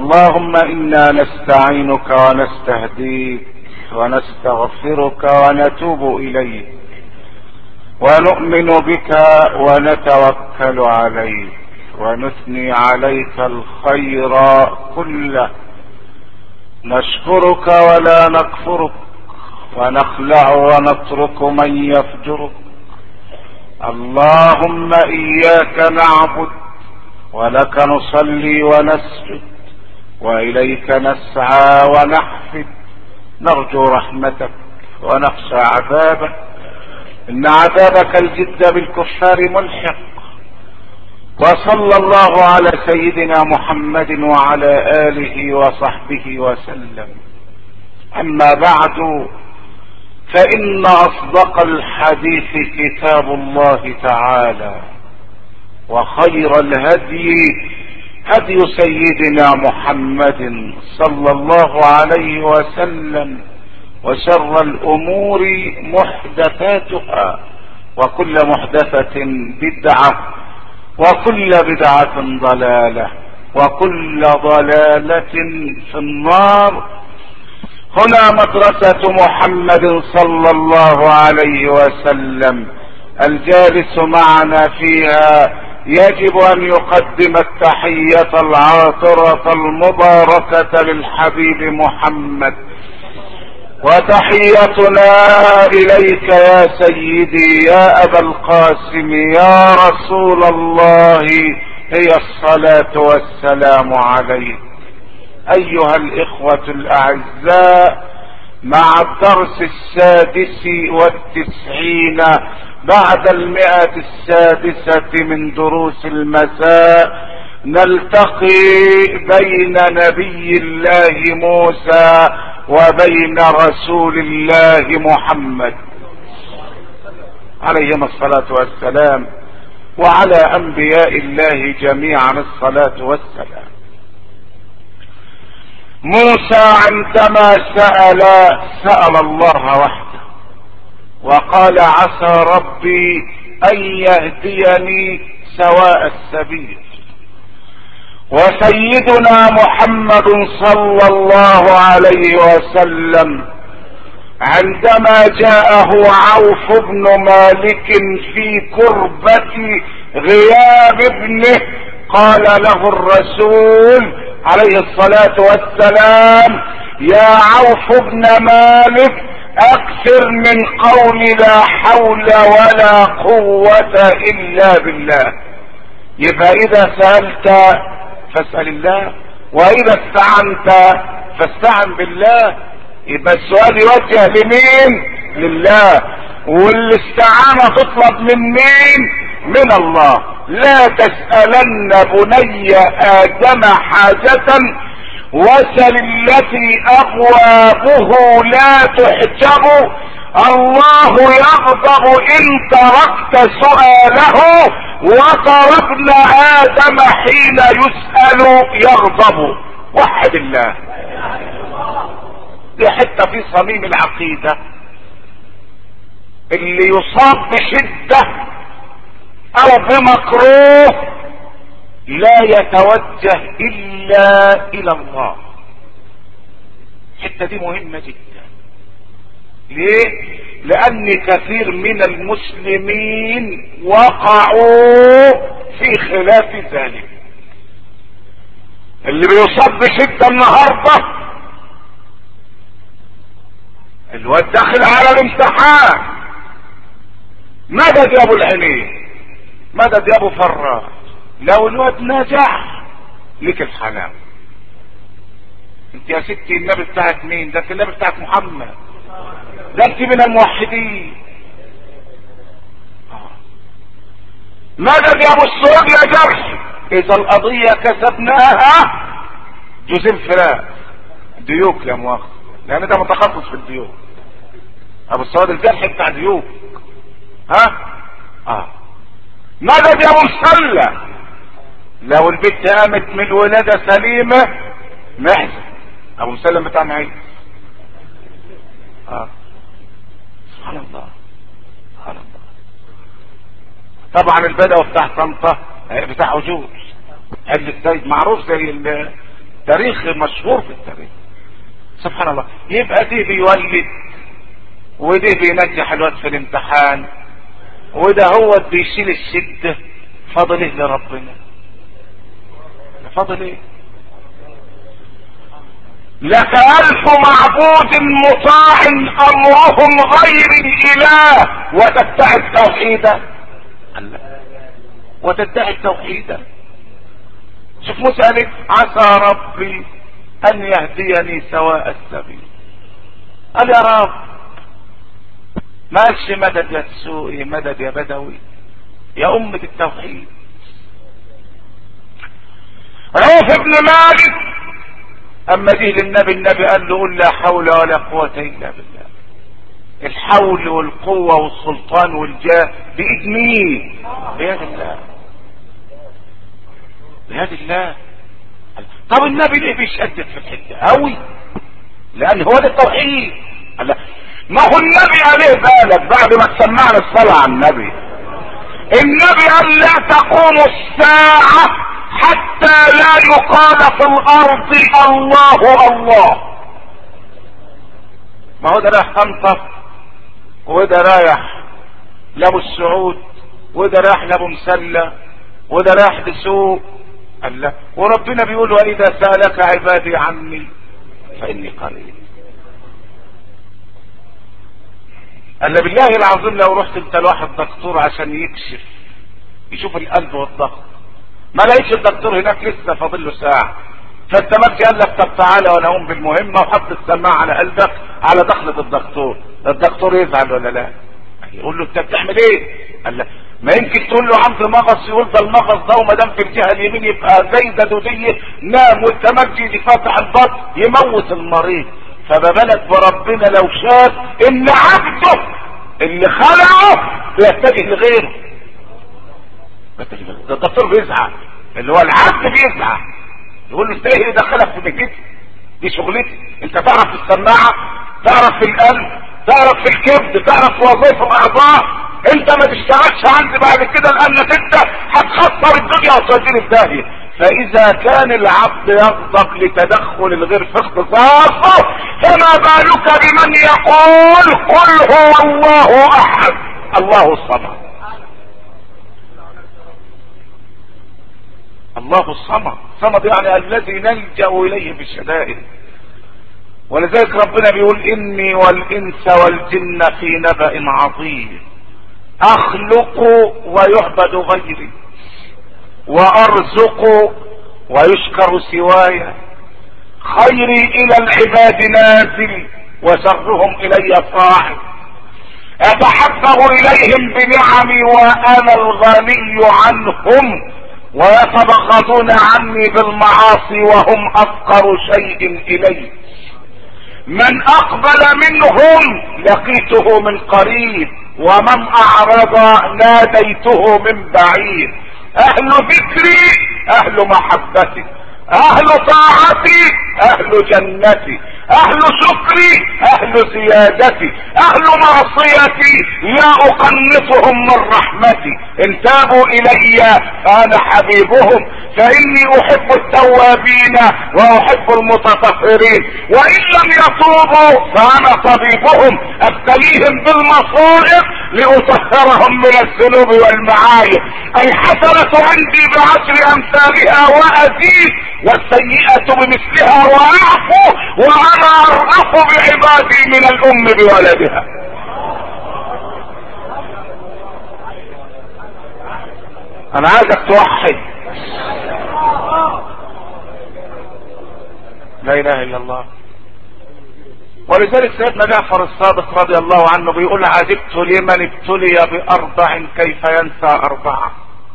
اللهم انا نستعينك ونستهديك ونستغفرك ونتوب اليك ونؤمن بك ونتوكل عليك ونثني عليك الخير كله نشكرك ولا نكفرك ونخلع ونترك من يفجرك اللهم اياك نعبد ولك نصلي ونسجد واليك نسعى ونحفد نرجو رحمتك ونخشى عذابك ان عذابك الجد بالكفار ملحق وصلى الله على سيدنا محمد وعلى اله وصحبه وسلم اما بعد فان اصدق الحديث كتاب الله تعالى وخير الهدي هدي سيدنا محمد صلى الله عليه وسلم وشر الامور محدثاتها وكل محدثة بدعة وكل بدعة ضلالة وكل ضلالة في النار هنا مدرسة محمد صلى الله عليه وسلم الجالس معنا فيها يجب ان يقدم التحية العاطرة المباركة للحبيب محمد وتحيتنا اليك يا سيدي يا ابا القاسم يا رسول الله هي الصلاة والسلام عليك ايها الاخوة الاعزاء مع الدرس السادس والتسعين بعد المئة السادسة من دروس المساء نلتقي بين نبي الله موسى وبين رسول الله محمد عليهما الصلاة والسلام وعلى انبياء الله جميعا الصلاة والسلام موسى عندما سأل سأل الله وحده وقال عسى ربي ان يهديني سواء السبيل وسيدنا محمد صلى الله عليه وسلم عندما جاءه عوف بن مالك في كربة غياب ابنه قال له الرسول عليه الصلاة والسلام يا عوف بن مالك اكثر من قول لا حول ولا قوة الا بالله يبقى اذا سألت فاسأل الله واذا استعنت فاستعن بالله يبقى السؤال يوجه لمين لله والاستعانة تطلب من مين من الله لا تسألن بني ادم حاجة وسل التي ابوابه لا تحجب الله يغضب ان تركت سؤاله وترى ابن ادم حين يسأل يغضب وحد الله دي حتة في صميم العقيدة اللي يصاب بشدة او بمكروه لا يتوجه الا الى الله الحته دي مهمه جدا ليه لان كثير من المسلمين وقعوا في خلاف ذلك اللي بيصاب بشده النهارده الواد داخل على الامتحان مدد يا ابو العينين مدد يا ابو فراس لو الواد نجح لك الحلاوة انت يا ستي النبي بتاعك مين ده النبي بتاعك محمد ده انت من الموحدين مدد يا ابو السوق يا جرح اذا القضية كسبناها جزء فراق ديوك يا مؤاخذ لان ده متخصص في الديوك ابو السواد الجرح بتاع ديوك ها اه مدد يا ابو مسلة لو البنت قامت من الولادة سليمة محزن ابو مسلم بتاع معين اه سبحان الله سبحان الله طبعا البدوي بتاع طنطا بتاع عجوز حل السيد معروف زي تاريخ مشهور في التاريخ سبحان الله يبقى دي بيولد ودي بينجح الواد في الامتحان وده هو بيشيل الشدة فضل ايه لربنا فضل ايه لك ألف معبود مطاع أمرهم غير الإله وتدعي التوحيد وتدعي التوحيد شوف موسى قال عسى ربي أن يهديني سواء السبيل قال يا رب ما قالش مدد يا تسوقي مدد يا بدوي يا أمة التوحيد عوف ابن مالك اما جه للنبي النبي قال له قل لا حول ولا قوة الا بالله الحول والقوة والسلطان والجاه بإيد مين بيد الله بيد الله طب النبي ليه بيشدد في الحتة قوي لان هو ده التوحيد ما هو النبي عليه بالك بعد ما تسمعنا الصلاة على النبي النبي قال لا تقوم الساعة حتى لا يقال في الارض الله الله ما هو ده رايح طنطا وده رايح لابو السعود وده رايح لابو مسلة وده رايح بسوق قال لا وربنا بيقول واذا سالك عبادي عني فاني قريب قال بالله العظيم لو رحت انت لواحد دكتور عشان يكشف يشوف القلب والضغط ما لقيتش الدكتور هناك لسه فاضل له ساعه فانت ماشي قال لك طب تعالى وانا اقوم بالمهمه وحط السماعه على قلبك على دخلة الدكتور الدكتور يزعل ولا لا يقول له انت بتعمل ايه قال لا ما يمكن تقول له عند مغص يقول ده المغص ده وما دام في الجهه اليمين يبقى زي دوديه نام والتمجي فاتح البطن يموت المريض فما بالك بربنا لو شاف ان عبده اللي خلقه بيتجه لغيره ده الدكتور بيزعل اللي هو العبد بيزعل يقول له انت ايه اللي دخلك في بيتك دي شغلتي انت تعرف في السماعه تعرف في القلب تعرف في الكبد تعرف في وظائف الاعضاء انت ما تشتغلش عندي بعد كده لانك انت هتخسر الدنيا وتوديني في داهيه فاذا كان العبد يغضب لتدخل الغير في اختصاصه فما بالك بمن يقول قل هو الله احد الله الصمد الله الصمد صمد يعني الذي نلجا اليه في الشدائد ولذلك ربنا بيقول اني والانس والجن في نبأ عظيم اخلق ويعبد غيري وارزق ويشكر سواي خيري الى العباد نازل وشرهم الي صاعد اتحفظ اليهم بنعمي وانا الغني عنهم ويتبغضون عني بالمعاصي وهم افقر شيء الي من اقبل منهم لقيته من قريب ومن اعرض ناديته من بعيد اهل ذكري اهل محبتي اهل طاعتي اهل جنتي اهل شكري اهل زيادتي اهل معصيتي لا اقنطهم من رحمتي ان تابوا الي فانا حبيبهم فاني احب التوابين واحب المتطهرين وان لم يتوبوا فانا طبيبهم ابتليهم بالمصائب لاطهرهم من الذنوب والمعايب الحسنة عندي بعشر امثالها وازيد والسيئة بمثلها واعفو وانا ارأف بعبادي من الام بولدها انا عايزك توحد لا اله الا الله ولذلك سيدنا جعفر الصادق رضي الله عنه بيقول عجبت لمن ابتلي باربع كيف ينسى اربعه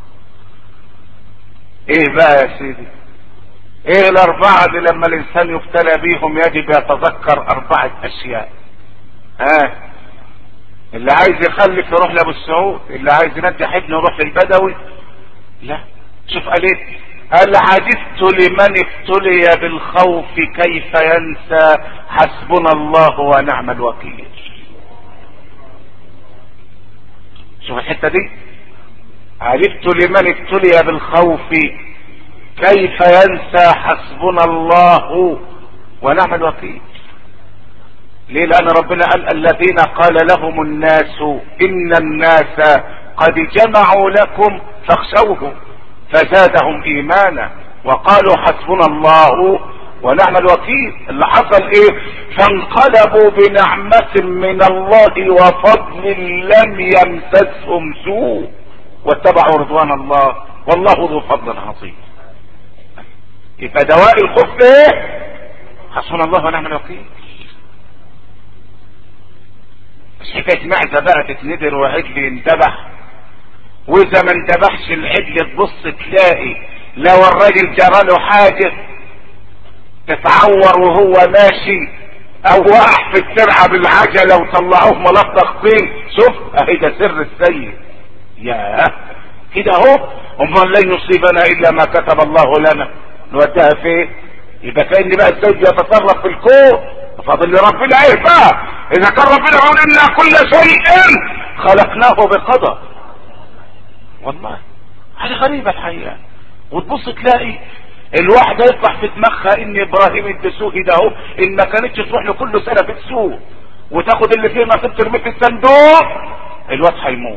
ايه بقى يا سيدي ايه الاربعه دي لما الانسان يبتلى بيهم يجب يتذكر اربعه اشياء ها آه. اللي عايز يخلف يروح لابو السعود اللي عايز ينجح ابنه يروح للبدوي لا شوف قال ايه قال عجبت لمن ابتلي بالخوف كيف ينسى حسبنا الله ونعم الوكيل شوف الحته دي عجبت لمن ابتلي بالخوف كيف ينسى حسبنا الله ونعم الوكيل ليه لان ربنا قال الذين قال لهم الناس ان الناس قد جمعوا لكم فاخشوهم فزادهم ايمانا وقالوا حسبنا الله ونعم الوكيل اللي حصل ايه فانقلبوا بنعمة من الله وفضل لم يمسسهم سوء واتبعوا رضوان الله والله ذو فضل عظيم يبقى دواء الخوف ايه حسبنا الله ونعم الوكيل مش حكايه معزه بقى تتندر وعجل يندبح واذا ما اندبحش العجل تبص تلاقي لو الراجل جراله حاجه تتعور وهو ماشي او وقع في السرعه بالعجله وطلعوه ملطخ طين شوف اهي ده سر السيد يا كده اهو امال لن يصيبنا الا ما كتب الله لنا نوديها فين يبقى كان بقى الزوج يتصرف في الكون فاضل لربنا ايه بقى اذا كان ربنا يقول انا كل شيء خلقناه بقدر والله حاجه غريبه الحقيقه وتبص تلاقي الواحدة يطلع في دماغها ان ابراهيم الدسوقي ده اهو ان ما كانتش تروح له كل سنة في السوق وتاخد اللي فيه نصيب ترميه في الصندوق الواد هيموت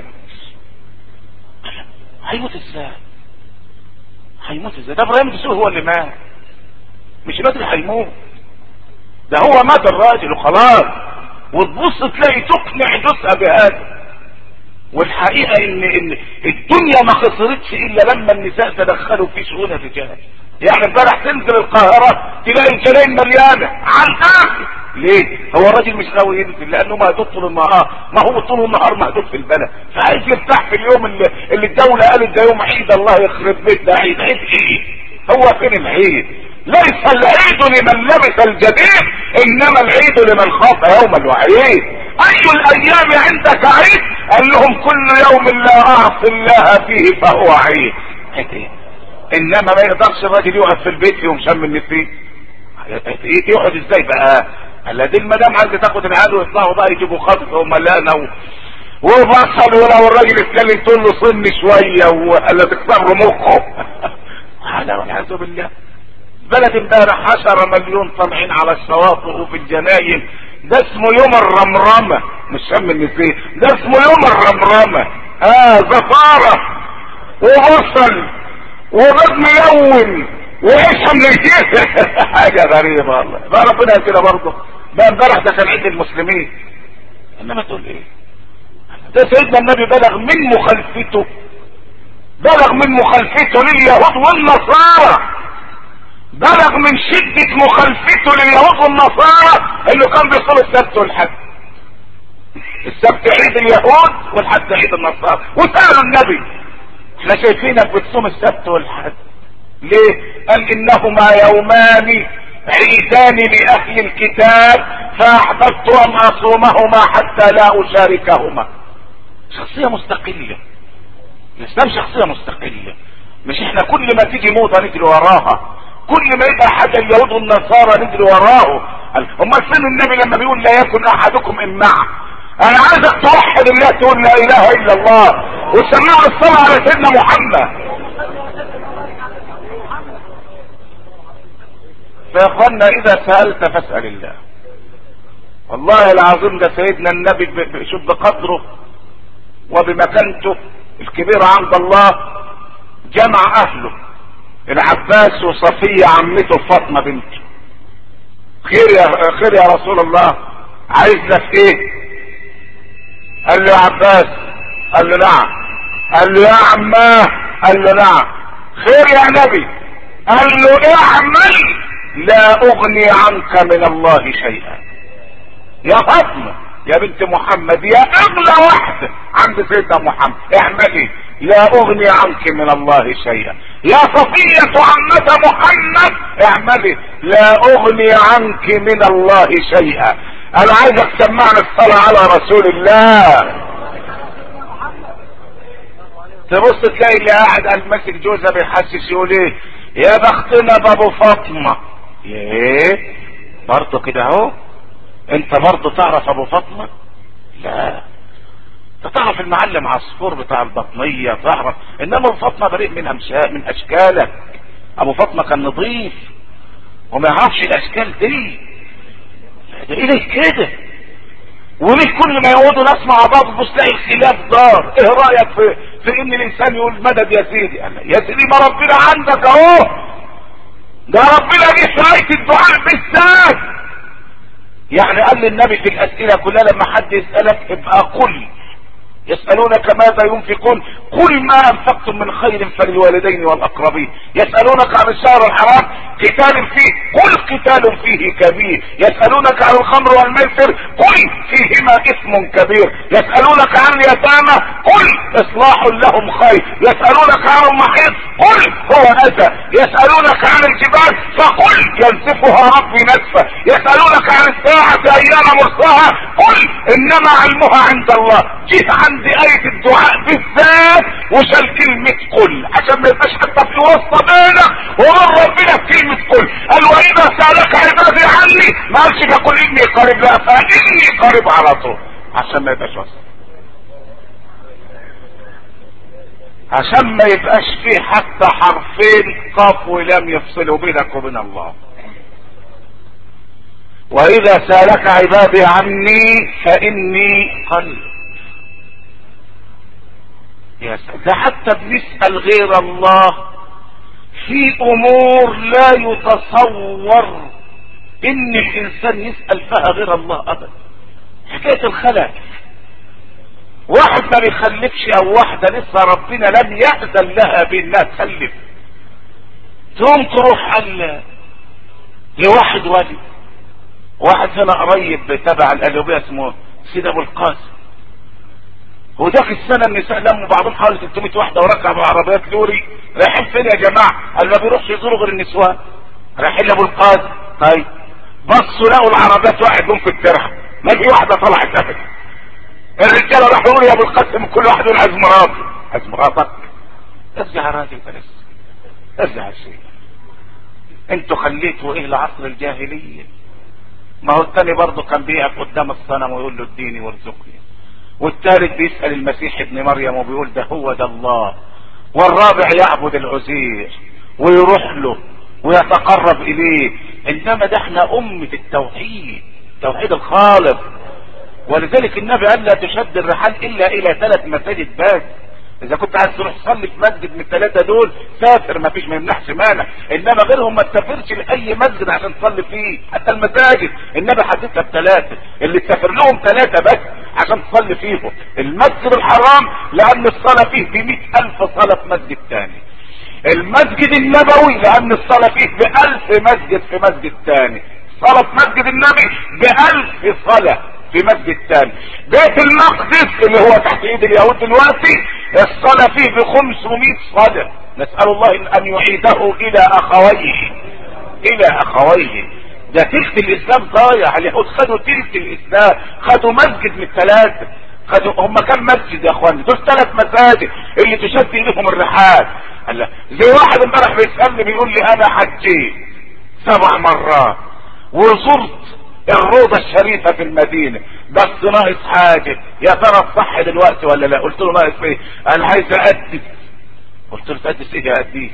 هيموت ازاي هيموت ازاي ده ابراهيم الدسوقي هو اللي مات مش الواد اللي هيموت ده هو مات الراجل وخلاص وتبص تلاقي تقنع جثة بهذا والحقيقة ان ان الدنيا ما خسرتش الا لما النساء تدخلوا في شؤون الرجال يعني امبارح تنزل القاهرة تلاقي الجنين مليانة على الاخر ليه هو الراجل مش ناوي ينزل لانه مهدود طول النهار ما هو طول النهار مهدود في البلد فعايز يرتاح في اليوم اللي, اللي الدولة قالت ده يوم عيد الله يخرب بيت ده عيد عيد ايه هو فين العيد ليس العيد لمن لبس الجديد انما العيد لمن خاف يوم الوعيد اي الايام عندك عيد قال لهم كل يوم لا اعصي الله فيه فهو عيد انما ما يقدرش الراجل يقعد في البيت يوم شم النسيم يقعد ازاي بقى قال دي المدام عايزه تاخد العيال ويطلعوا بقى يجيبوا خاطف وملانه و... وبصل ولو الراجل اتكلم تقول له صن شويه ولا تكسر له مخه هذا والعياذ بالله بلد امبارح عشرة مليون طالعين على الشواطئ وفي الجناين ده اسمه يوم الرمرمة مش شم النسيم ده اسمه يوم الرمرمة اه زفارة وبصل وبيض ملون وعيشها من الجيش حاجة غريبة والله بقى ربنا كده برضه بقى امبارح ده كان عيد المسلمين انما تقول ايه ده سيدنا النبي بلغ من مخالفته بلغ من مخالفته لليهود والنصارى بلغ من شدة مخالفته لليهود والنصارى انه كان بيصوم السبت والحد السبت عيد اليهود والحد عيد النصارى وسألوا النبي احنا شايفينك بتصوم السبت والحد ليه قال انهما يومان عيدان لاهل الكتاب فاحببت ان اصومهما حتى لا اشاركهما شخصية مستقلة الاسلام شخصية مستقلة مش احنا كل ما تيجي موضة نجري وراها كل ما يبقى حاجة اليهود والنصارى نجري وراه امال فين النبي لما بيقول لا يكن احدكم امعه انا عايزك توحد الله تقول لا اله الا الله وتسمعوا الصلاة على سيدنا محمد فيا اخوانا اذا سألت فاسأل الله والله العظيم ده سيدنا النبي شوف بقدره وبمكانته الكبيرة عند الله جمع اهله العباس وصفية عمته فاطمة بنته خير يا خير يا رسول الله عايز لك ايه قال له يا عباس قال له نعم قال له يا عماه قال له نعم خير يا نبي قال له اعمل لا اغني عنك من الله شيئا يا فاطمه يا بنت محمد يا اغلى واحده عند سيدنا محمد اعملي لا اغني عنك من الله شيئا يا صفية عمة محمد اعملي لا اغني عنك من الله شيئا انا عايزك تسمعني الصلاة على رسول الله تبص تلاقي اللي قاعد قال ماسك جوزها بيحسس يقول ايه يا بختنا بابو فاطمة ايه برضه كده اهو انت برضه تعرف ابو فاطمة لا انت تعرف المعلم عصفور بتاع البطنية تعرف انما ابو فاطمة بريء من امشاء من اشكالك ابو فاطمه كان نظيف وما يعرفش الاشكال دي ده ايه كده وليه كل ما يقعدوا ناس مع بعض تبص تلاقي الخلاف دار ايه رايك في في ان الانسان يقول مدد يا سيدي قال يا سيدي ما ربنا عندك اهو ده ربنا جه في آية الدعاء بالذات يعني قال للنبي في الأسئلة كلها لما حد يسألك ابقى قل يسألونك ماذا ينفقون قل ما أنفقتم من خير فللوالدين والأقربين يسألونك عن الشهر الحرام قتال فيه قل قتال فيه كبير يسألونك عن الخمر والميسر قل فيهما إثم كبير يسألونك عن اليتامى قل إصلاح لهم خير يسألونك عن المحيط قل هو أذى يسألونك عن الجبال فقل ينسفها ربي نسفا يسألونك عن الساعة أيام مرساها قل إنما علمها عند الله جيت عند آية الدعاء بالذات وشال كلمة قل عشان ما يبقاش حتى في وسط بينك ومن ربنا في كلمة قل قال وإذا سألك عبادي عني ما قالش فقل إني قريب لا فإني قريب على طول عشان ما يبقاش وسط عشان ما يبقاش فيه حتى حرفين قاف ولم يفصلوا بينك وبين الله واذا سالك عبادي عني فاني قريب يا سلام ده حتى بنسال غير الله في امور لا يتصور ان الانسان يسال فيها غير الله ابدا حكايه الخلق واحد ما بيخلفش او واحدة لسه ربنا لم يأذن لها بانها تخلف تقوم تروح على لواحد ولي واحد هنا قريب تبع القلوبية اسمه سيد ابو القاسم وذاك السنة النساء لموا بعضهم حوالي 300 واحدة وركبوا عربيات لوري رايحين فين يا جماعة؟ قال ما بيروحش يزوروا غير النسوان رايحين لابو القاسم طيب بصوا لقوا العربيات واحد جم في الترعة ما في واحدة طلعت ابدا الرجاله راحوا يقولوا يا ابو القاسم كل واحد يقول عايز مراتي عايز مراتك ارجع يا راجل بس ارجع يا شيخ انتوا خليتوا ايه لعصر الجاهليه ما هو الثاني برضه كان بيقف قدام الصنم ويقول له اديني وارزقني والثالث بيسال المسيح ابن مريم وبيقول ده هو ده الله والرابع يعبد العزير ويروح له ويتقرب اليه انما ده احنا امه التوحيد توحيد الخالق ولذلك النبي قال لا تشد الرحال الا الى ثلاث مساجد بس اذا كنت عايز تروح تصلي في مسجد من الثلاثه دول سافر ما فيش ما يمنعش مانع انما غيرهم ما تسافرش لاي مسجد عشان تصلي فيه حتى المساجد النبي حددها بثلاثه اللي تسافر لهم ثلاثه بس عشان تصلي فيهم المسجد الحرام لان الصلاه فيه ب ألف صلاه في مسجد ثاني المسجد النبوي لان الصلاه فيه بألف مسجد في مسجد ثاني صلاه في مسجد النبي بألف صلاه في مسجد تاني بيت المقدس اللي هو تحت ايد اليهود دلوقتي الصلاة فيه ب 500 صلاة نسأل الله ان يعيده الى اخويه الى اخويه ده تلت الاسلام ضايع اليهود خدوا تلت الاسلام خدوا مسجد من الثلاثة خدوا هم كم مسجد يا اخواني دول ثلاث مساجد اللي تشد اليهم الرحال الله زي واحد امبارح بيسألني بيقول لي انا حجيت سبع مرات وزرت الروضة الشريفة في المدينة بس ناقص حاجة يا ترى الصح دلوقتي ولا لا قلت له ناقص ايه انا عايز اقدس قلت له تقدس ايه يا قديس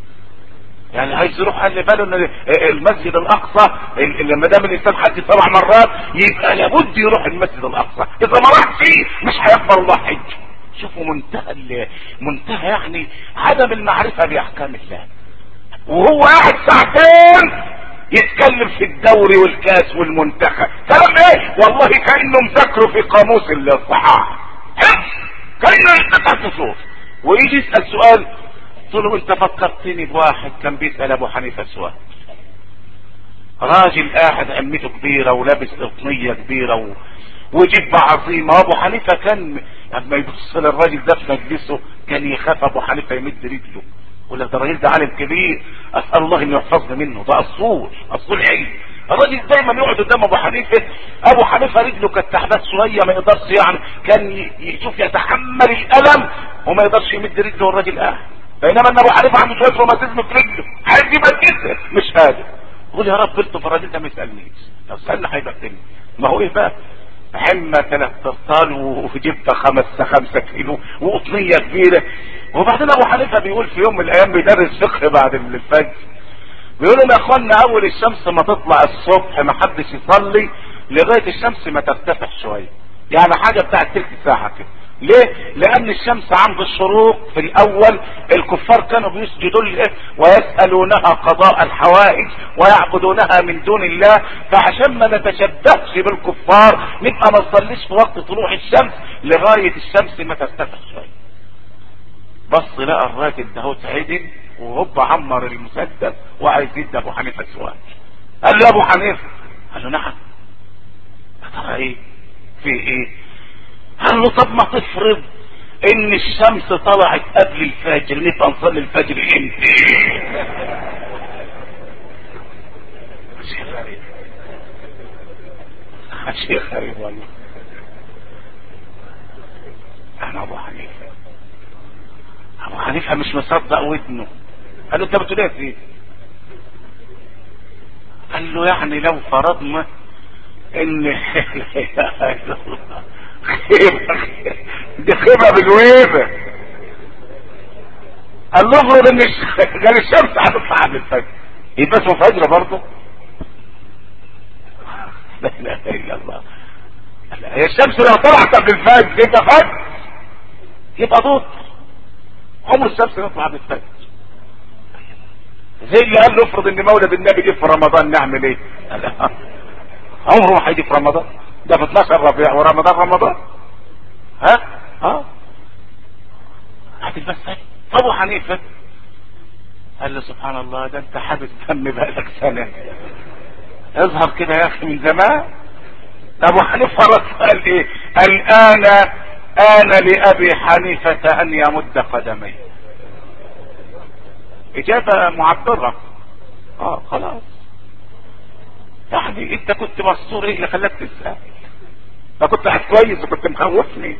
يعني عايز يروح قال لي باله ان المسجد الاقصى لما دام الانسان حج سبع مرات يبقى لابد يروح المسجد الاقصى اذا ما راح فيه مش هيقبل الله حج شوفوا منتهى منتهى يعني عدم المعرفه باحكام الله وهو قاعد ساعتين يتكلم في الدوري والكاس والمنتخب كلام ايه والله كانه مذاكره في قاموس الصحاح كانه يتقطع تصوف ويجي يسال سؤال قلت له انت فكرتني بواحد كان بيسال ابو حنيفه سؤال راجل قاعد عمته كبيره ولابس قطنيه كبيره و... وجبه عظيمه ابو حنيفه كان لما يبص للراجل ده في مجلسه كان يخاف ابو حنيفه يمد رجله ولا ده الراجل ده عالم كبير اسال الله انه يحفظني منه ده اصول اصول علم الراجل دايما يقعد قدام ابو حنيفه ابو حنيفه رجله كانت تعبان شويه ما يقدرش يعني كان يشوف يتحمل الالم وما يقدرش يمد رجله والراجل قاعد بينما ان ابو حنيفه عنده شويه روماتيزم في رجله عايز يمد مش قادر يقول يا رب قلت في الراجل ده ما يسالنيش لو سالني هيبقى ما هو ايه بقى عمة ثلاث ارطال وجبت خمس خمسة كيلو وقطنية كبيرة وبعدين ابو حنيفة بيقول في يوم من الايام بيدرس فقه بعد الفجر بيقول لهم يا اخوانا اول الشمس ما تطلع الصبح ما حدش يصلي لغاية الشمس ما ترتفع شوية يعني حاجة بتاعت تلت ساعة كده ليه لان الشمس عند الشروق في الاول الكفار كانوا بيسجدوا له ويسألونها قضاء الحوائج ويعبدونها من دون الله فعشان ما نتشبهش بالكفار نبقى ما نصليش في وقت طلوع الشمس لغاية الشمس ما ترتفع شوية بص لقى الراجل ده هو عدل وهوب عمر المسدس وعايز يدي ابو حنيفه سؤال قال له ابو حنيفه قال له نعم يا ترى ايه في ايه قال له طب ما تفرض ان الشمس طلعت قبل الفجر نبقى نصلي الفجر امتى شيء غريب شيء غريب والله انا ابو حنيفه ابو حنيفه مش مصدق ودنه قال له انت بتقول ايه فيه قال له يعني لو فرضنا ان خيبة دي خيبة بالويبة قال له افرض ان قال الشمس هتطلع قبل الفجر يبقى اسمه فجر برضه لا اله الا الله هي الشمس لو طلعت قبل الفجر يبقى فجر يبقى ضوء عمر الشمس يطلع قبل الفجر زي اللي قال له افرض ان مولد النبي جه في رمضان نعمل ايه عمره ما هيجي في رمضان ده في 12 ربيع ورمضان رمضان ها ها هتلبس ابو حنيفه قال له سبحان الله ده انت حابس دم بقالك سنه اظهر كده يا اخي من زمان ابو حنيفه رد قال ايه الان آن لأبي حنيفة أن يمد قدميه إجابة معبرة اه خلاص يعني انت كنت مستور ايه اللي خلاك تسأل ما كنت قاعد كويس وكنت مخوفني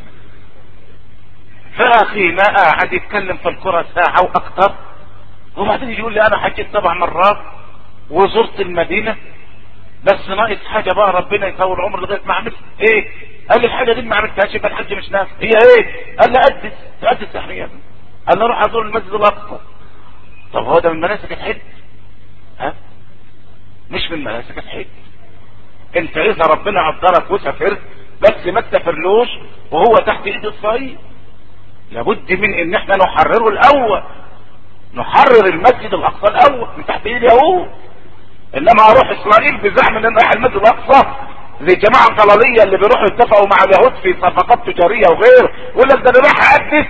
فاخينا قاعد يتكلم في الكرة ساعة واكتر وبعدين يقول لي انا حجيت سبع مرات وزرت المدينة بس ناقص حاجة بقى ربنا يطول عمر لغاية ما عملت ايه قال لي الحاجة دي ما عملتهاش يبقى الحج مش نافع هي ايه قال لي قدس قدس تحريم قال لي اروح ازور المسجد الاقصى طب هو ده من مناسك الحج ها مش من مناسك الحج انت اذا ربنا قدرك وسافرت بس ما تسافرلوش وهو تحت ايد الصعيد لابد من ان احنا نحرره الاول نحرر المسجد الاقصى الاول من تحت ايد اليهود انما اروح اسرائيل بزعم ان انا رايح المسجد الاقصى زي جماعة ضلالية اللي بيروحوا يتفقوا مع اليهود في صفقات تجارية وغيره يقول لك ده انا رايح اقدس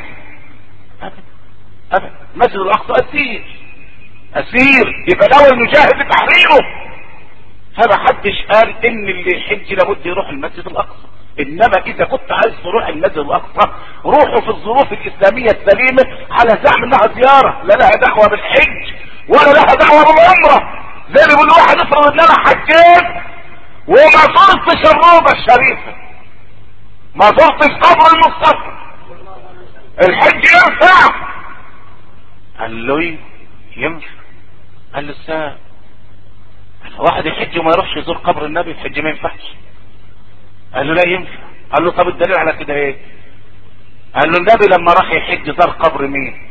ابدا المسجد الاقصى اسير اسير يبقى الاول نجاهد بتحريره فما حدش قال ان اللي يحج لابد يروح المسجد الاقصى انما اذا كنت عايز تروح المسجد الاقصى روحوا في الظروف الاسلامية السليمة على زعم انها زيارة لا لها دعوة بالحج ولا لها دعوة بالعمرة زي اللي بيقول واحد افرض ان انا حجيت وما زرتش الروضة الشريفة ما زرتش قبر المصطفى الحج ينفع قال له ينفع قال له الساعة واحد يحج وما يروحش يزور قبر النبي الحج ما ينفعش قال له لا ينفع قال له طب الدليل على كده ايه قال له النبي لما راح يحج زار قبر مين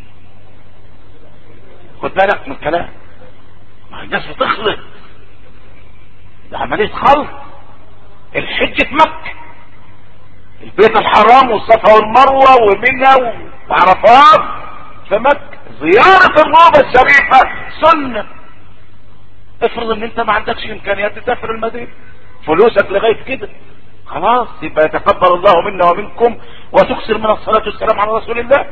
خد بالك من الكلام ما الناس بتخلط ده عملية خلط الحج في مكة البيت الحرام والصفا والمروة ومنى وعرفات في مكة زيارة الروضة الشريفة سنة افرض ان انت ما عندكش امكانيات تسافر المدينة فلوسك لغاية كده خلاص يبقى يتقبل الله منا ومنكم وتكسر من الصلاة والسلام على رسول الله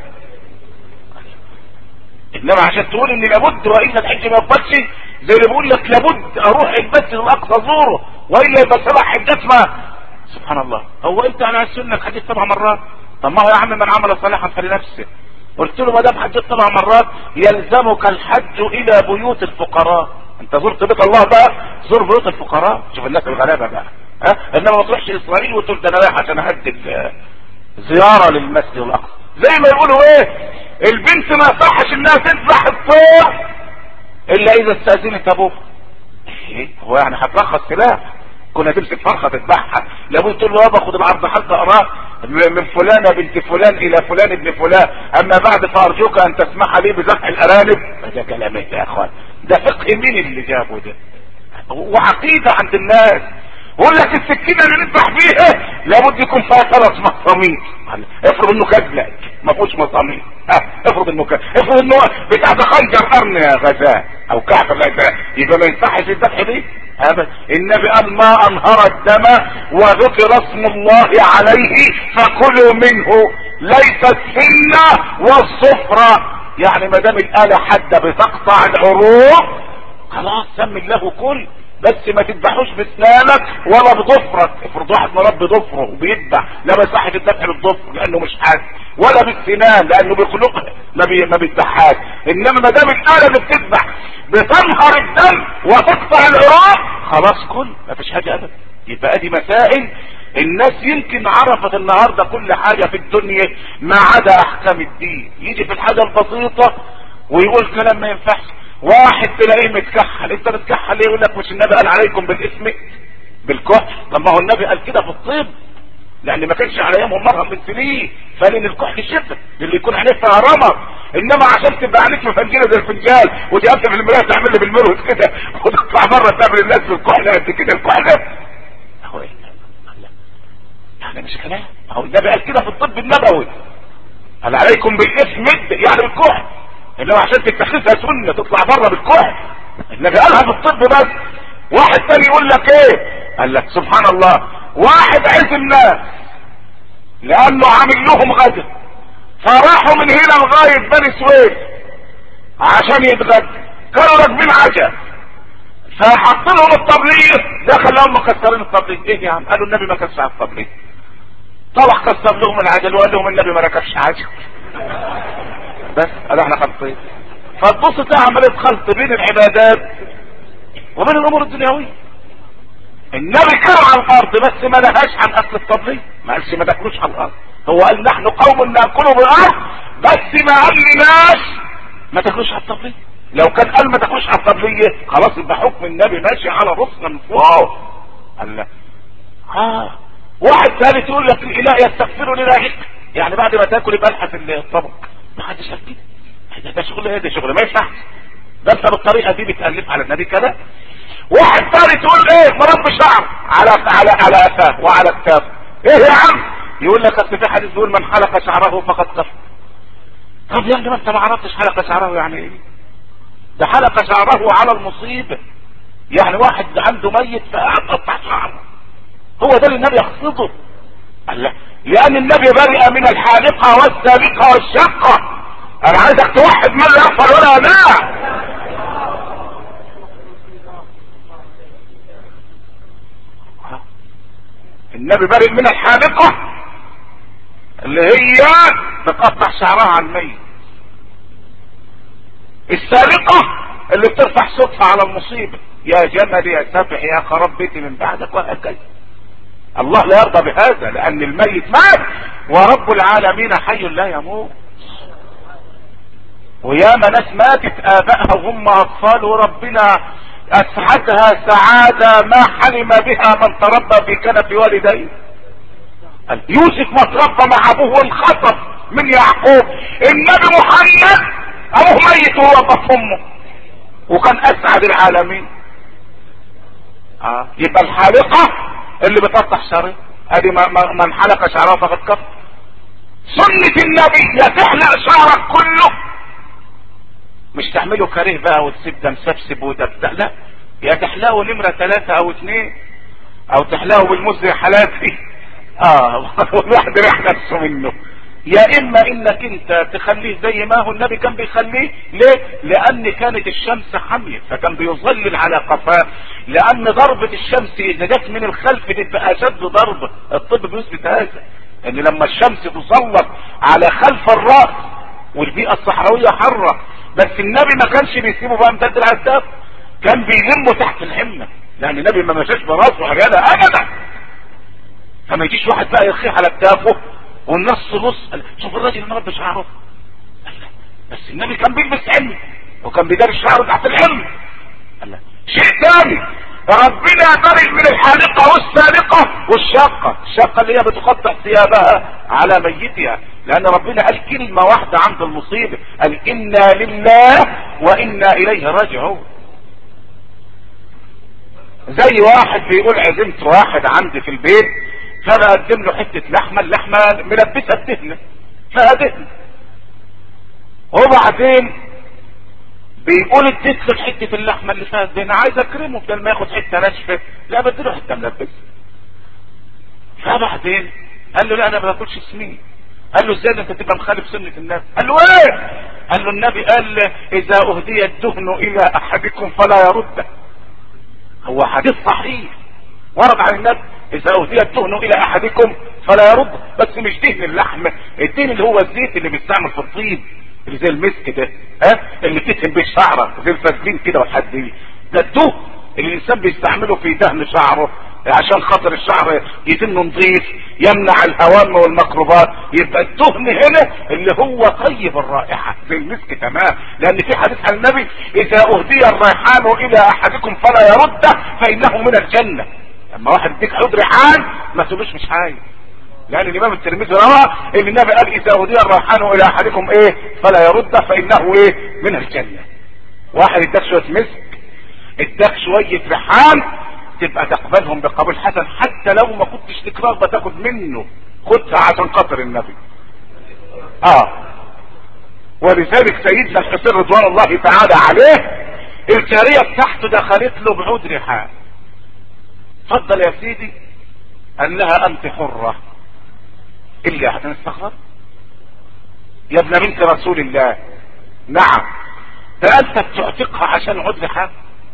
انما عشان تقول ان لابد والا الحج ما يقبلش زي اللي بيقول لك لابد اروح المسجد الاقصى ازوره والا يبقى سبع حجات ما سبحان الله هو انت انا السنه حجيت سبع مرات طب ما هو يا عم من عمل صالحا فلنفسه قلت له ما دام حجيت سبع مرات يلزمك الحج الى بيوت الفقراء انت زرت بيت الله بقى زور بيوت الفقراء شوف الناس الغلابه بقى ها انما ما تروحش اسرائيل وتقول ده انا رايح عشان اهدد زياره للمسجد الاقصى زي ما يقولوا ايه البنت ما يصحش انها تذبح الطير الا اذا استاذنت ابوها إيه؟ هو يعني هترخص سلاح كنا تمسك فرخه تذبحها لابد تقول له يابا خد العرض حتى اقراه من فلانه بنت فلان الى فلان ابن فلان اما بعد فارجوك ان تسمح لي بذبح الارانب ده كلام إيه يا اخوان ده فقه مين اللي جابه ده وعقيده عند الناس يقول لك السكينه اللي نذبح بيها لابد يكون فيها ثلاث مسامير افرض انه كذلك ما فيهوش مسامير اه افرض انه كذب افرض انه بتاع ده خنجر قرن يا غزاه او كعب الغزاه يبقى ما ينفعش الذبح دي ابدا النبي قال ما انهر الدم وذكر اسم الله عليه فكلوا منه ليس السنه والصفرة يعني ما دام الاله حاده بتقطع العروق خلاص سمي الله كل بس ما تذبحوش باسنانك ولا بضفرك افرض واحد مربي ضفره وبيذبح لا مساحة الذبح بالضفر لانه مش حاد ولا بالسنان لانه بيخلقها ما بي ما بيذبحهاش انما ما دام الاله اللي بتذبح بتنهر الدم وتقطع العراق خلاص كل ما فيش حاجه ابدا يبقى ادي مسائل الناس يمكن عرفت النهارده كل حاجه في الدنيا ما عدا احكام الدين يجي في الحاجه البسيطه ويقول كلام ما ينفعش واحد تلاقيه متكحل انت متكحل ليه يقول لك مش النبي قال عليكم بالاسم بالكحل طب ما هو النبي قال كده في الطب لان ما كانش على ايامهم مرهم من سنين فلان الكحل شفت اللي يكون عليه فيها رمر انما عشان تبقى عليك مفنجله زي الفنجال وتقفل في المرايه تعمل لي بالمروه كده وتطلع بره تقابل الناس بالكحل قد كده الكحل هو ايه يعني مش كلام هو النبي قال كده في الطب النبوي قال عليكم بالاسم يعني بالكحل انما عشان تتخذها سنة تطلع بره بالكحل النبي قالها في الطب بس واحد تاني يقول لك ايه قال لك سبحان الله واحد عزم ناس لانه عامل لهم غدا فراحوا من هنا لغاية بني سويف عشان يتغدى كانوا راكبين عجل فحط لهم الطبلية دخل لهم مكسرين الطبلية ايه يا عم قالوا النبي ما كسر الطبلية طلع كسر لهم العجل وقال لهم النبي ما ركبش عجل بس قال احنا خلطين فتبص تلاقي عمليه خلط بين العبادات وبين الامور الدنيويه النبي كان على الارض بس ما نهاش عن اكل الطبلية ما قالش ما تاكلوش على الارض هو قال نحن قوم ناكله بالارض بس ما قالناش ما تاكلوش على الطبلية لو كان قال ما تاكلوش على الطبلية خلاص يبقى حكم النبي ماشي على راسنا من فوق قال لا اه واحد ثالث يقول لك الاله يستغفر لله يعني بعد ما تاكل يبقى الحس الطبق ما حدش قال كده ده شغل ايه ده شغل ما ينفعش ده انت بالطريقه دي بتالف على النبي كده واحد ثالث يقول ايه مربي شعر على على على قفاه وعلى كتافه ايه يا عم يقول لك اصل في حديث بيقول من حلق شعره فقد كفر طب يعني ما انت ما عرفتش حلق شعره يعني ايه ده حلق شعره على المصيبه يعني واحد عنده ميت فقعد قطع شعره هو ده اللي النبي يقصده الله لان النبي برئ من الحالقة والسابقة والشقة انا عايزك توحد من لا يغفر ولا لا النبي برئ من الحالقة اللي هي بتقطع شعرها على الميت السابقة اللي بترفع صوتها على المصيبة يا جمل يا سبع يا خراب بيتي من بعدك وهكذا الله لا يرضى بهذا لان الميت مات ورب العالمين حي لا يموت وياما ناس ماتت ابائها وهم اطفال وربنا اسعدها سعادة ما حلم بها من تربى في كنف والديه يوسف ما تربى مع ابوه وانخطف من يعقوب النبي محمد ابوه ميت وهو بطن امه وكان اسعد العالمين آه. يبقى الحالقه اللي بتقطع شعره ادي من حلق شعره فقد كفر سنة النبي يا تحلق شعرك كله مش تعمله كريه بقى وتسيب ده مسبسب وده لا يا تحلقه نمرة ثلاثة او اثنين او تحلقه بالمزي حلاتي اه والواحد ريح نفسه منه يا اما انك انت تخليه زي ما هو النبي كان بيخليه ليه لان كانت الشمس حامية فكان بيظلل على قفاه لان ضربة الشمس اذا جت من الخلف تبقى اشد ضربة الطب بيثبت هذا ان لما الشمس تسلط على خلف الراس والبيئة الصحراوية حرة بس النبي ما كانش بيسيبه بقى امتد العتاب كان بيلمه تحت الحمة لان النبي ما مشاش براسه عريانة ابدا فما يجيش واحد بقى يرخيه على كتافه والنص تبص شوف الراجل ما ربش شعره بس النبي كان بيلبس علم وكان بيدار شعره تحت العلم شيء ثاني ربنا برئ من الحالقة والسالقة والشاقة الشاقة اللي هي بتقطع ثيابها على ميتها لان ربنا قال كلمة واحدة عند المصيبة قال انا لله وانا اليه راجعون زي واحد بيقول عزمت واحد عندي في البيت فانا اقدم له حتة لحمة اللحمة ملبسة الدهنة فيها دهن وبعدين بيقول اديت له حته اللحمه اللي فيها الدهن عايز اكرمه بدل ما ياخد حته ناشفه لا بديله حته ملبسه فبعدين قال له لا انا ما باكلش سمين قال له ازاي انت تبقى مخالف سنه النبي قال له ايه قال له النبي قال اذا اهدي الدهن الى احدكم فلا يرده هو حديث صحيح ورد عن النبي اذا اهدي الدهن الى احدكم فلا يرد بس مش دهن اللحم الدهن اللي هو الزيت اللي بيستعمل في الطيب اللي زي المسك ده ها اللي بتتهم بيه شعرك زي الفازلين كده والحديد ده الدهن اللي الانسان بيستعمله في دهن شعره عشان خاطر الشعر يتم نظيف يمنع الهوام والميكروبات يبقى الدهن هنا اللي هو طيب الرائحة زي المسك تمام لان في حديث عن النبي اذا اهدي الريحان الى احدكم فلا يرده فانه من الجنة لما واحد يديك عود ريحان ما تقولوش مش عايز لان الامام الترمذي روى ان النبي قال اذا اهدي الريحان الى احدكم ايه فلا يرده فانه ايه من الجنة واحد اداك شوية مسك اداك شوية ريحان تبقى تقبلهم بقبول حسن حتى لو ما كنتش لك رغبة تاخد منه خدها عشان خاطر النبي اه ولذلك سيدنا الحسين رضوان الله تعالى عليه الجارية بتاعته دخلت له بعود ريحان اتفضل يا سيدي قال لها انت حرة اللي احد استغرب يا ابن بنت رسول الله نعم ده انت بتعتقها عشان عود ريحان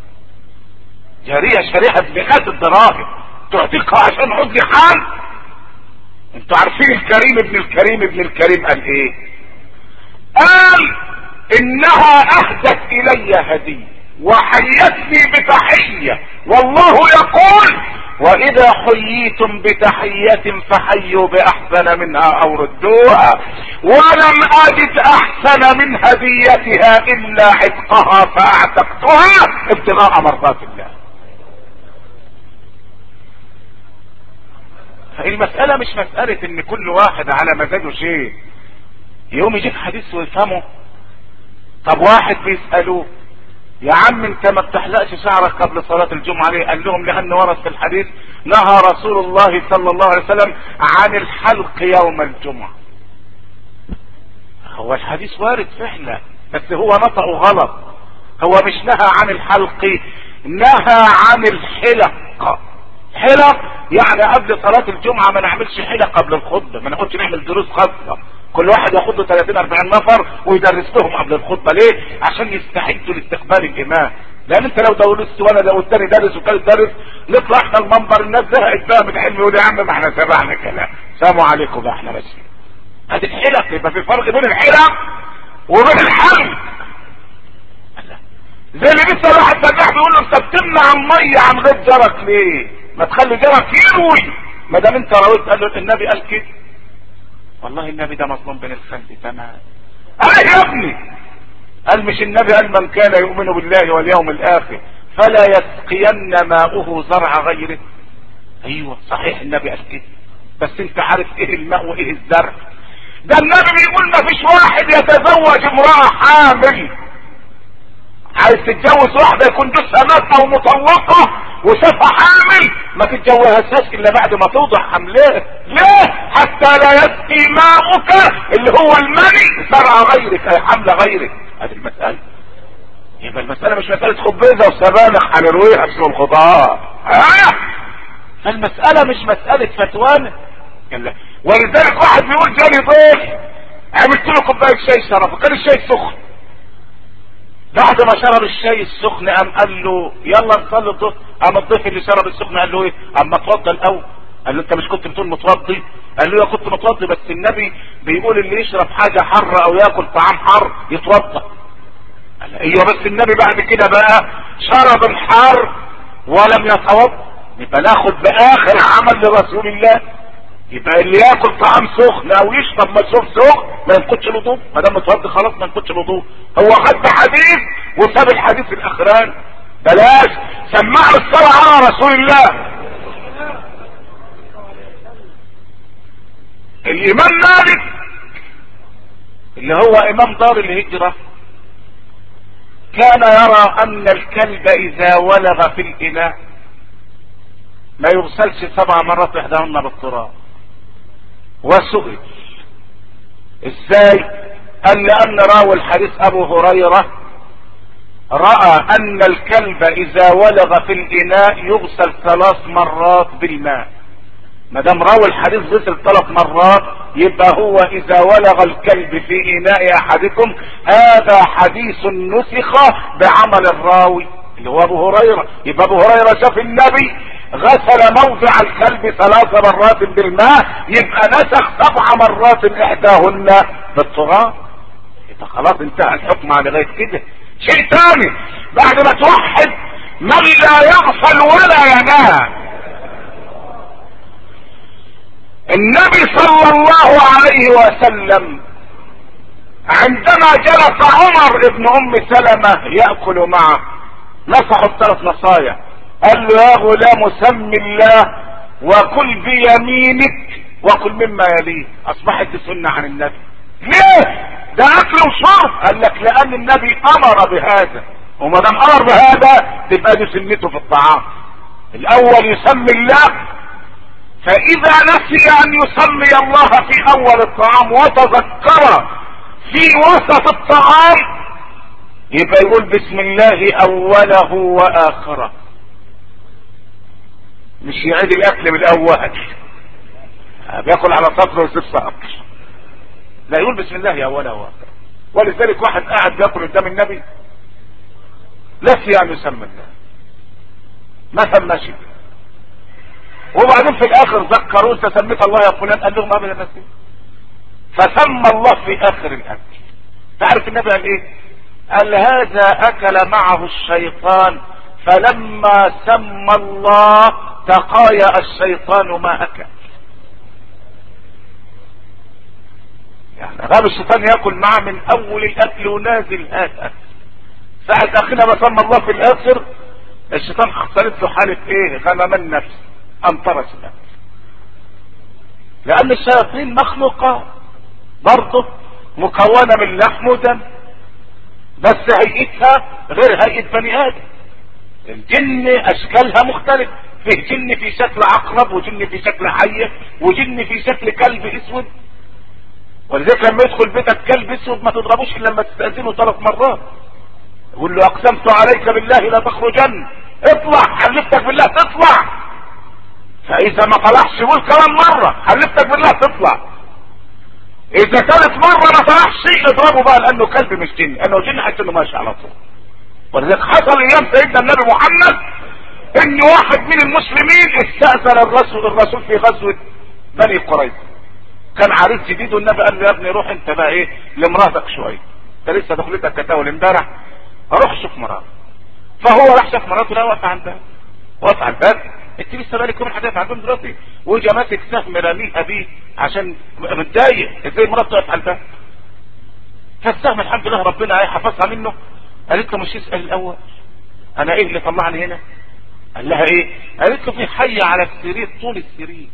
جارية شريحة بمئات الدراهم تعتقها عشان عود لحال انتوا عارفين الكريم ابن الكريم ابن الكريم قال ايه قال انها اهدت الي هدية وحيتني بتحية والله يقول واذا حييتم بتحية فحيوا باحسن منها او ردوها ولم اجد احسن من هديتها الا عتقها فاعتقتها ابتغاء مرضات الله المسألة مش مسألة ان كل واحد على مزاجه شيء يوم يجيب حديث ويفهمه طب واحد بيسألوه يا عم انت ما بتحلقش شعرك قبل صلاة الجمعة ليه قال لهم لان ورد في الحديث نهى رسول الله صلى الله عليه وسلم عن الحلق يوم الجمعة هو الحديث وارد فعلا بس هو نطقه غلط هو مش نهى عن الحلق نهى عن الحلق حلق يعني قبل صلاة الجمعة ما نعملش حلق قبل الخطبة ما ناخدش نعمل دروس خاصة كل واحد ياخد له 30 40 نفر ويدرس لهم قبل الخطبة ليه عشان يستعدوا لاستقبال الامام لان انت لو دولست وانا لو التاني دارس وكان دارس نطلع احنا المنبر الناس زهقت بقى من العلم يقول يا عم ما احنا سمعنا كلام سلام عليكم بقى احنا ماشيين ادي الحلق يبقى في فرق بين الحلق وبين الحلق زي اللي لسه واحد فلاح بيقول له انت بتمنع الميه عن غير جرك ليه؟ ما تخلي جرك يروي ما دام انت رويت قال له النبي قال كده والله النبي ده مظلوم بين الخلق تمام قال يا ابني قال مش النبي قال من كان يؤمن بالله واليوم الاخر فلا يسقين ماؤه زرع غيره ايوه صحيح النبي قال كده بس انت عارف ايه الماء وايه الزرع ده النبي بيقول ما فيش واحد يتزوج امرأة حامل عايز تتجوز واحدة يكون جوزها مات او مطلقة وشافها حامل ما تتجوزهاش الا بعد ما توضع حملها ليه حتى لا يسقي ماؤك اللي هو المني زرع غيرك اي حمل غيرك هذه المسألة يبقى المسألة مش مسألة خبيزة وسبانخ هنرويها في الخضار آه. فالمسألة مش مسألة فتوانة ولذلك واحد بيقول جاني ضيف عملت له كوباية شاي شرف وكان الشاي سخن بعد ما شرب الشاي السخن قام قال له يلا نصلي الظهر قام الضيف اللي شرب السخن قال له ايه اما اتوضى الاول قال له انت مش كنت بتقول متوضي قال له يا كنت متوضي بس النبي بيقول اللي يشرب حاجة حر او ياكل طعام حر يتوضى قال ايوه بس النبي بعد كده بقى شرب الحر ولم يتوضا يبقى ناخد باخر عمل لرسول الله يبقى اللي ياكل طعام سخن او يشرب مشروب سخن ما ينقضش الوضوء ما دام متوضي خلاص ما ينقضش الوضوء هو خد حديث وساب الحديث الاخران بلاش سمعوا الصلاة على رسول الله الامام مالك اللي هو امام دار الهجرة كان يرى ان الكلب اذا ولغ في الاناء ما يغسلش سبع مرات احداهن بالتراب وسئل ازاي قال لان راوي الحديث ابو هريرة رأى ان الكلب اذا ولغ في الاناء يغسل ثلاث مرات بالماء ما دام راوي الحديث غسل ثلاث مرات يبقى هو اذا ولغ الكلب في اناء احدكم هذا حديث نسخ بعمل الراوي اللي هو ابو هريره يبقى ابو هريره شاف النبي غسل موضع الكلب ثلاث مرات بالماء يبقى نسخ سبع مرات احداهن بالتراب يبقى خلاص انتهى الحكم على لغايه كده شيء ثاني بعد ما توحد من لا يغفل ولا ينام النبي صلى الله عليه وسلم عندما جلس عمر ابن ام سلمة يأكل معه نصحه بثلاث نصايح قال له يا غلام سم الله وكل بيمينك وكل مما يليه اصبحت دي سنة عن النبي ليه ده اكل وشرب قال لك لان النبي امر بهذا وما دام امر بهذا تبقى دي سنته في الطعام الاول يسمي الله فاذا نسي ان يسمي الله في اول الطعام وتذكر في وسط الطعام يبقى يقول بسم الله اوله واخره مش يعيد الاكل من الاول بياكل على سطر ويسيب سطر لا يقول بسم الله اوله واخره ولذلك واحد قاعد بياكل قدام النبي نسي ان يسمى الله ما سماش وبعدين في الاخر ذكروا انت سميت الله يا فلان قال لهم ابدا نسي فسمى الله في اخر الاكل تعرف النبي قال ايه قال هذا اكل معه الشيطان فلما سمى الله تقايا الشيطان ما اكل يعني غاب الشيطان ياكل معه من اول الاكل ونازل هذا ساعة اخينا ما سمى الله في الاخر الشيطان حصلت له حالة ايه غمام النفس امطرس النفس لان الشياطين مخلوقة برضه مكونة من لحم ودم بس هيئتها غير هيئة بني ادم الجن اشكالها مختلفة فيه جن في شكل عقرب وجن في شكل حية وجن في شكل كلب اسود ولذلك لما يدخل بيتك كلب اسود ما تضربوش الا لما تستأذنه ثلاث مرات يقول له اقسمت عليك بالله لا تخرجن اطلع حلفتك بالله تطلع فاذا ما طلعش يقول كمان مرة حلفتك بالله تطلع اذا ثالث مرة ما طلعش اضربه بقى لانه كلب مش جن لانه جن حتى انه ماشي على طول ولذلك حصل ايام سيدنا النبي محمد ان واحد من المسلمين استأذن الرسول الرسول في غزوة بني قريظة كان عريس جديد والنبي قال له يا ابني روح انت بقى ايه لمراتك شوية انت لسه دخلتك كتاول امبارح روح شوف مراتك فهو راح شاف مراته لا واقف عندها واقف على الباب انت لسه بالك يوم حدث عندهم دلوقتي وجا ماسك سهم راميها بيه عشان متضايق ازاي مراته واقف على الباب فالسهم الحمد لله ربنا ايه حفظها منه قالت له مش اسال الاول انا ايه اللي طلعني هنا قال لها ايه قالت له في حي على السرير طول السرير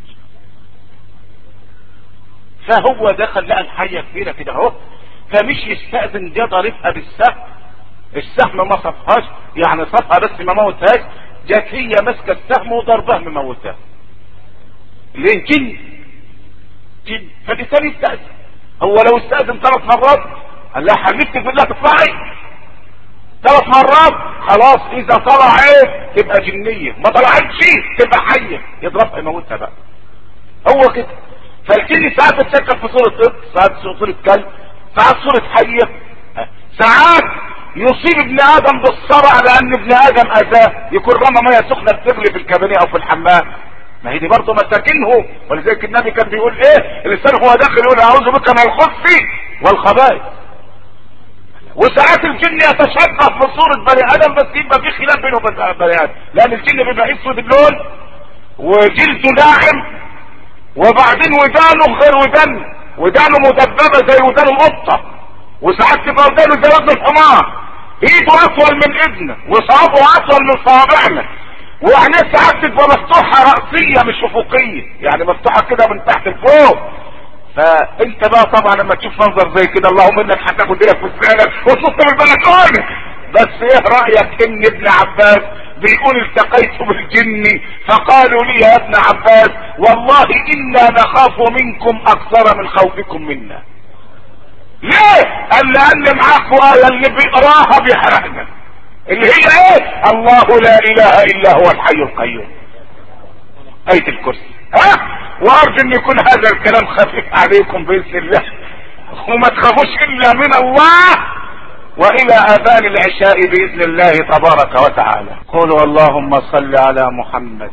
فهو دخل لقى الحيه كبيره كده اهو فمش يستأذن جه ضاربها بالسهم السهم ما صفهاش يعني صفها بس ما موتهاش جت هي ماسكه السهم وضربها مموتها ليه جن جن فبالتالي استأذن هو لو استأذن ثلاث مرات قال لها حلفتك بالله تطلعي ثلاث مرات خلاص اذا طلع ايه تبقى جنية ما طلعتش تبقى حية يضربها يموتها بقى هو كده فالجن ساعات بتشكل في صورة قط ساعات في صورة كلب ساعات صورة حية ساعات يصيب ابن ادم بالصرع لان ابن ادم اذاه يكون رمى ميه سخنه بتغلي في الكابينيه او في الحمام ما هي دي برضه مساكنه ولذلك النبي كان بيقول ايه الانسان هو داخل يقول اعوذ بك من الخبث والخبائث وساعات الجن يتشبه في صورة بني ادم بس يبقى في خلاف بينه وبين بني ادم لان الجن بيبقى اسود اللون وجلده ناعم وبعدين ودانه غير ودان ودانه مدببة زي ودان القطة وساعات تبقى ودانه زي ودن الحمار ايده اطول من ايدنا وصابه اطول من صوابعنا وعينيه ساعات تبقى مفتوحه راسيه مش افقيه يعني مفتوحه كده من تحت لفوق فانت بقى طبعا لما تشوف منظر زي كده اللهم انك هتاخد ايدك في لسانك وتنط من البلكونه بس ايه رايك ان ابن عباس بيقول التقيت بالجن فقالوا لي يا ابن عباس والله انا نخاف منكم اكثر من خوفكم منا ليه قال لان معاكم آية اللي بيقراها بيحرقنا اللي هي ايه الله لا اله الا هو الحي القيوم آية الكرسي ها وارجو ان يكون هذا الكلام خفيف عليكم باذن الله وما تخافوش الا من الله والى اذان العشاء باذن الله تبارك وتعالى قولوا اللهم صل على محمد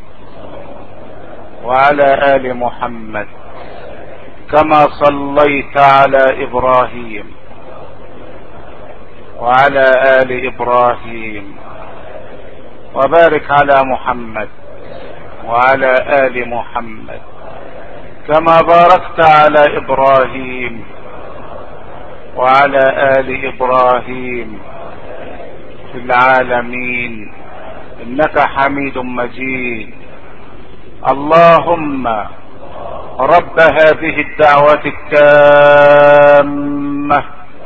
وعلى ال محمد كما صليت على ابراهيم وعلى ال ابراهيم وبارك على محمد وعلى ال محمد كما باركت على ابراهيم وعلى ال ابراهيم في العالمين انك حميد مجيد اللهم رب هذه الدعوة التامة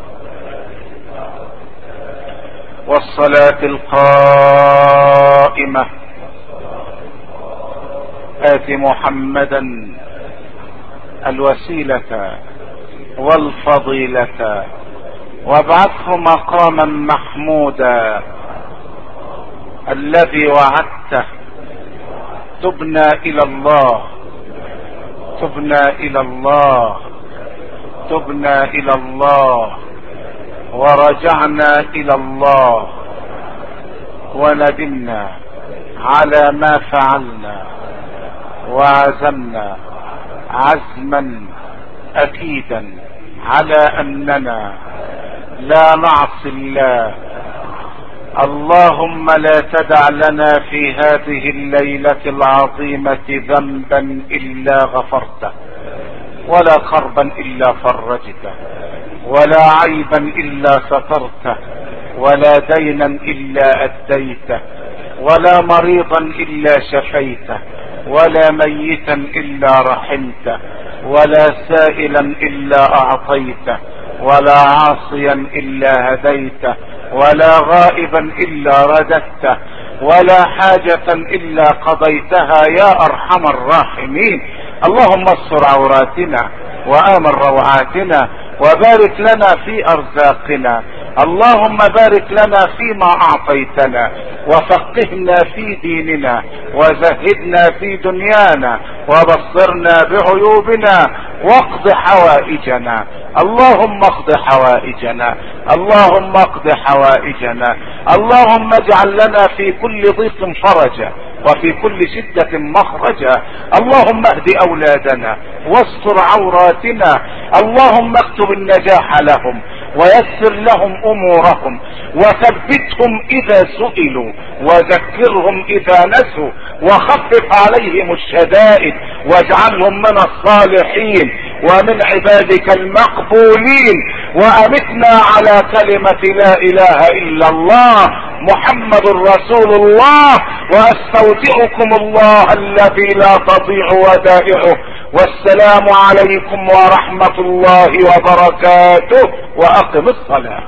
والصلاة القائمة آت محمدا الوسيلة والفضيلة وابعثه مقاما محمودا الذي وعدته تبنى الى الله تبنى الى الله تبنى الى الله ورجعنا الى الله وندمنا على ما فعلنا وعزمنا عزما اكيدا على اننا لا نعصي الله اللهم لا تدع لنا في هذه الليلة العظيمة ذنبا الا غفرته ولا كربا الا فرجته ولا عيبا الا سترته ولا دينا الا اديته ولا مريضا الا شفيته ولا ميتا الا رحمته ولا سائلا الا اعطيته ولا عاصيا الا هديته ولا غائبا الا رددته ولا حاجة الا قضيتها يا ارحم الراحمين اللهم استر عوراتنا وامن روعاتنا وبارك لنا في ارزاقنا اللهم بارك لنا فيما اعطيتنا وفقهنا في ديننا وزهدنا في دنيانا وبصرنا بعيوبنا واقض حوائجنا اللهم اقض حوائجنا اللهم اقض حوائجنا اللهم اجعل لنا في كل ضيق فرجا وفي كل شدة مخرجا اللهم اهد اولادنا واستر عوراتنا اللهم اكتب النجاح لهم ويسر لهم امورهم وثبتهم اذا سئلوا وذكرهم اذا نسوا وخفف عليهم الشدائد واجعلهم من الصالحين ومن عبادك المقبولين وامتنا على كلمة لا اله الا الله محمد رسول الله واستودعكم الله الذي لا تضيع ودائعه والسلام عليكم ورحمة الله وبركاته واقم الصلاة